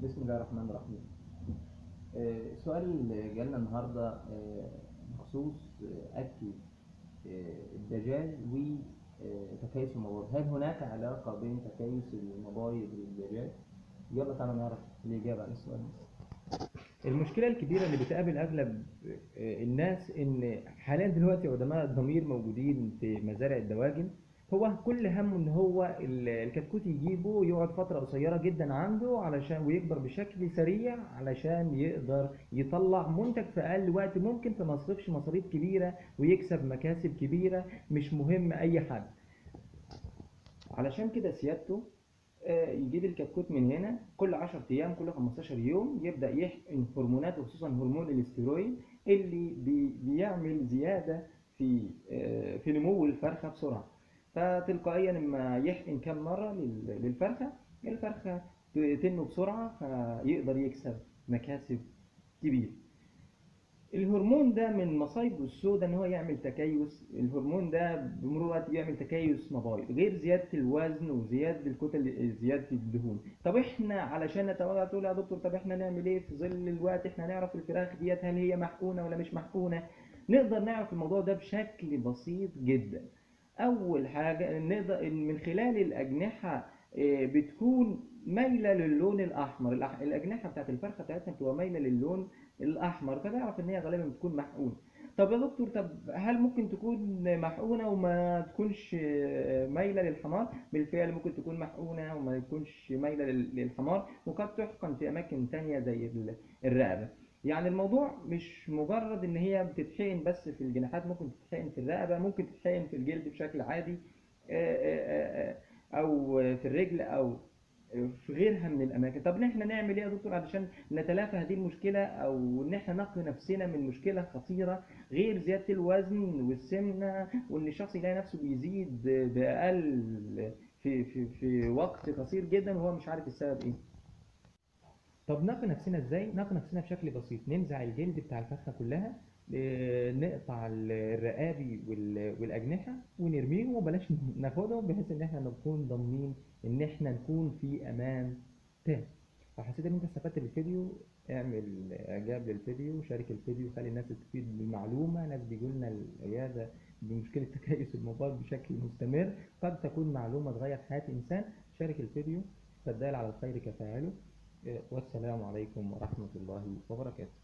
بسم الله الرحمن الرحيم آه، السؤال اللي جالنا النهارده آه، بخصوص آه، أكل آه، الدجاج وتكيس المبايض هل هناك علاقة بين تكيس المبايض والدجاج؟ يلا تعالى نعرف الإجابة على السؤال ده المشكلة الكبيرة اللي بتقابل أغلب آه، الناس إن حاليا دلوقتي علماء الضمير موجودين في مزارع الدواجن هو كل همه إن هو ال- الكتكوت يجيبه يقعد فترة قصيرة جدا عنده علشان ويكبر بشكل سريع علشان يقدر يطلع منتج في أقل وقت ممكن فما يصرفش مصاريف كبيرة ويكسب مكاسب كبيرة مش مهم أي حد علشان كده سيادته آه، يجيب الكتكوت من هنا كل 10 ايام كل 15 يوم يبدا يحقن هرمونات وخصوصا هرمون الاسترويد اللي بي بيعمل زياده في آه، في نمو الفرخه بسرعه فتلقائيا لما يحقن كام مره لل- للفرخه الفرخه تنمو بسرعه فيقدر يكسب مكاسب كبيره الهرمون ده من مصايبه السوداء ان هو يعمل تكيس الهرمون ده بمرور الوقت بيعمل تكيس مبايض غير زياده الوزن وزياده الكتل زياده الدهون طب احنا علشان نتوقع تقول يا دكتور طب احنا نعمل ايه في ظل الوقت احنا نعرف الفراخ ديت هل هي محقونه ولا مش محقونه نقدر نعرف الموضوع ده بشكل بسيط جدا اول حاجه نقدر من خلال الاجنحه آه، بتكون مايله للون الاحمر الأح- الاجنحه بتاعت الفرخه بتاعتنا بتبقى مايله للون الاحمر فتعرف ان هي غالبا بتكون محقونه طب يا دكتور طب هل ممكن تكون محقونه وما تكونش آه، مايله للحمار بالفعل ممكن تكون محقونه وما تكونش مايله لل- للحمار وقد تحقن في اماكن تانية زي ال- الرقبه يعني الموضوع مش مجرد ان هي بتتحقن بس في الجناحات ممكن تتحقن في الرقبه ممكن تتحقن في الجلد بشكل عادي آه، آه، آه، او في الرجل او في غيرها من الاماكن طب احنا نعمل ايه يا دكتور علشان نتلافى هذه المشكله او ان احنا نقي نفسنا من مشكله خطيره غير زياده الوزن والسمنه وان الشخص يلاقي نفسه بيزيد باقل في في في وقت قصير جدا وهو مش عارف السبب ايه طب نقي نفسنا ازاي نقي نفسنا بشكل بسيط ننزع الجلد بتاع الفرخه كلها آه، نقطع ال- الرقابي وال- والاجنحه ونرميهم وبلاش ناخدهم بحيث ان احنا نكون ضامنين ان احنا نكون في امان تام فحسيت ان انت استفدت بالفيديو اعمل اعجاب للفيديو شارك الفيديو خلي الناس تستفيد بالمعلومه ناس بيجوا لنا العياده بمشكله تكيس الموبايل بشكل مستمر قد تكون معلومه تغير حياه انسان شارك الفيديو فالدال على الخير كفاعله آه، والسلام عليكم ورحمه الله وبركاته